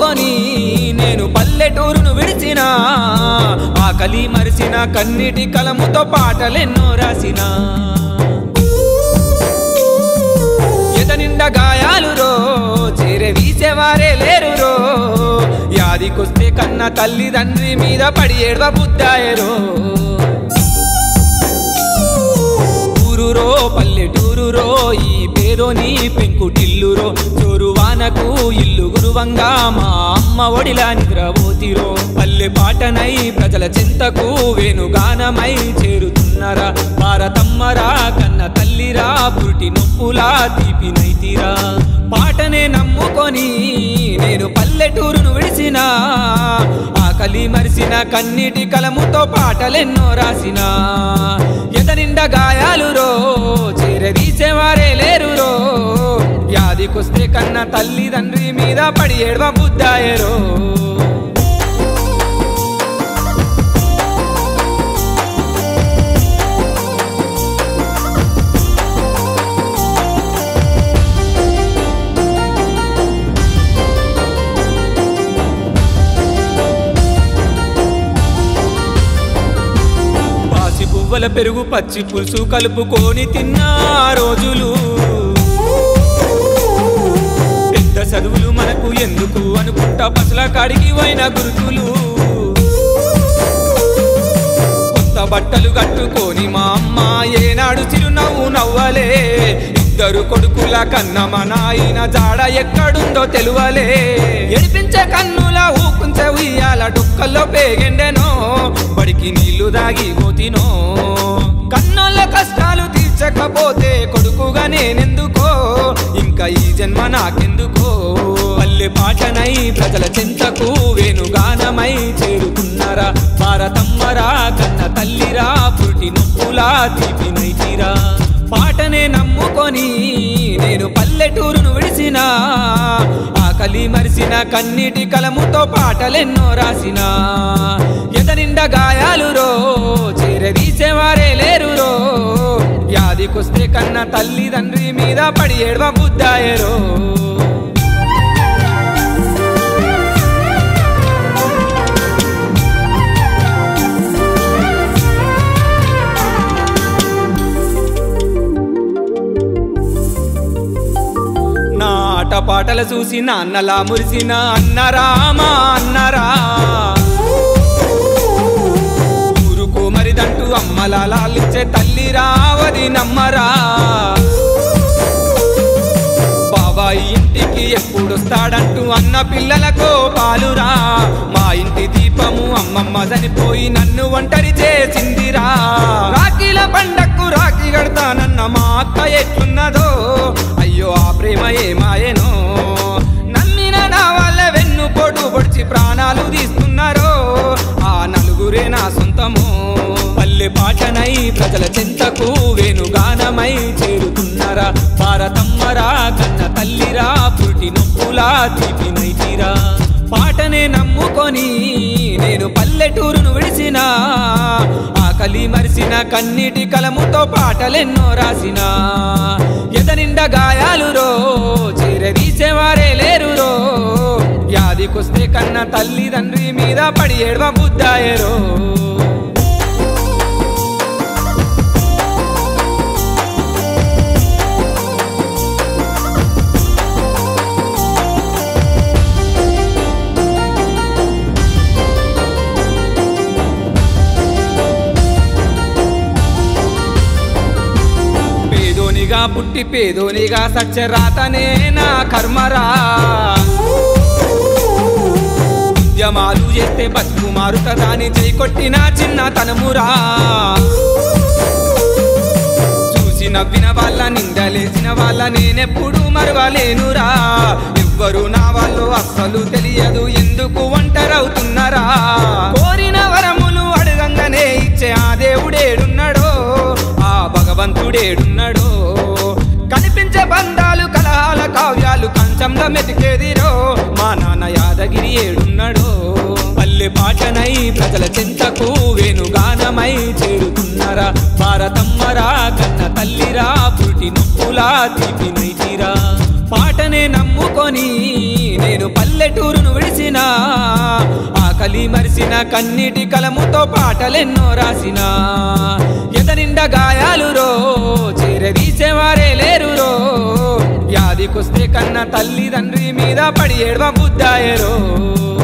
నమ్ముకొని నేను పల్లెటూరును విడిచిన ఆకలి మరిసిన కన్నీటి కలముతో పాటలెన్నో రాసిన ఎద నిండా గాయాలు రో చేరే వీసేవారే లేరు రో యాదికొస్తే కన్న తల్లిదండ్రి మీద పడి ఏడవ బుద్ధాయరో ఊరురో పల్లెటూరురో ఈ పేదోని పెంకుటిల్లురో చోరువానకు ఇల్లు గురువంగా మా అమ్మ ఒడిలా నిద్రపోతిరో పల్లె పాటనై ప్రజల చింతకు వేణుగానమై చేరుతున్నరా భారతమ్మరా కన్న తల్లిరా పురిటి నొప్పులా తీపినైతిరా పాటనే నమ్ముకొని నేను పల్లెటూరును విడిసిన ఆకలి మరిసిన కన్నీటి కలముతో పాటలెన్నో రాసిన ఎద నిండా గాయాలు రో చేరదీసేవారే లేరు రో వ్యాధికొస్తే కన్న తల్లిదండ్రి మీద పడి ఏడవ బుద్ధాయరో పాసి పువ్వుల పెరుగు పచ్చి పులుసు కలుపుకొని తిన్న రోజులు పెద్ద చదువులు మనకు ఎందుకు అనుకుంటా పసల కాడికి పోయిన గురుతులు కొత్త బట్టలు కట్టుకొని మా అమ్మ ఏనాడు చిరునవ్వు నవ్వలే ఇద్దరు కొడుకుల కన్న మా నాయన జాడ ఎక్కడుందో తెలువలే ఎడిపించే కన్నుల ఊకుంచే ఉయ్యాల డుక్కల్లో పేగెండెనో బడికి నీళ్లు దాగి పోతినో కన్నోళ్ళ కష్టాలు తీర్చకపోతే కొడుకుగా నేనెందుకో ఇంకా ఈ జన్మ నాకెందుకో పల్లె పాటనై ప్రజల చింతకు వేణుగానమై చేరుకున్నారా భారతమ్మరా కన్న తల్లిరా పురిటి నొప్పులా తీపినైతిరా పాటనే నమ్ముకొని నేను పల్లెటూరును విడిసిన ఆకలి మరిసిన కన్నీటి కలముతో పాటలెన్నో రాసిన ఎద నిండా గాయాలు రో చేరదీసేవారే లేరు రో వ్యాధికొస్తే కన్న తల్లిదండ్రి మీద పడి ఏడవ బుద్ధాయరో నా ఆట పాటలు చూసి నాన్నలా మురిసిన అన్నరామా అన్నరా ఊరుకో మరిదంటూ అమ్మలా లాలించే తల్లి రావది నమ్మరా బాబాయి ఇంటికి ఎప్పుడొస్తాడంటూ అన్న పిల్లలకో పాలురా మా ఇంటి దీపము అమ్మమ్మ చనిపోయి నన్ను ఒంటరి చేసిందిరా రాఖీల పండక్కు రాఖీ కడతానన్న మా అక్క ఎట్లున్నదో అయ్యో ఆ ప్రేమ ఏమాయనో నమ్మిన నా వాళ్ళ వెన్ను పొడు పొడిచి ప్రాణాలు తీస్తున్నారో ఆ నలుగురే నా సొంతము పల్లె పాటనై ప్రజల చింతకు వేణుగానమై చేరుతున్నారా భారతమ్మరా కన్న తల్లిరా పురిటి నొప్పులా తీపినైతిరా పాటనే నమ్ముకొని నేను పల్లెటూరును విడిసిన ఆకలి మరిసిన కన్నీటి కలముతో పాటలెన్నో రాసిన ఎద నిండా గాయాలు రో చేరదీసేవారే లేరు రో వ్యాధికొస్తే కన్న తల్లిదండ్రి మీద పడి ఏడవ బుద్ధాయరో పేదోనిగా పుట్టి పేదోనిగా సత్యరాతనే నా కర్మరా ఉద్యమాలు చేస్తే బతుకు మారుతదాని చేయి కొట్టిన చిన్న తనమురా చూసి నవ్విన వాళ్ళ నిందలేసిన వాళ్ళ నేనెప్పుడు మరవలేనురా ఎవ్వరు నా వాళ్ళు అస్సలు తెలియదు ఎందుకు ఒంటరవుతున్నారా కోరిన వరములు అడగంగానే ఇచ్చే ఆ దేవుడేడున్నాడో ఆ భగవంతుడేడున్నాడో కనిపించే బంధాలు కలహాల కావ్యాలు కంచంలో మెతికేదిరో మా నాన్న యాదగిరి ఏడున్నాడో పల్లె పాటనై ప్రజల చింతకు వేణుగానమై చేరుతున్నారా భారతమ్మరా కన్న తల్లిరా పురిటి నొప్పులా తీపినైతిరా పాటనే నమ్ముకొని నేను పల్లెటూరును విడిసిన ఆకలి మరిసిన కన్నీటి కలముతో పాటలెన్నో రాసిన ఎదనిండా గాయాలు రో చేరదీసేవారే లేరు రో వ్యాధికొస్తే కన్న తల్లిదండ్రి మీద పడి ఏడవ బుద్ధాయరో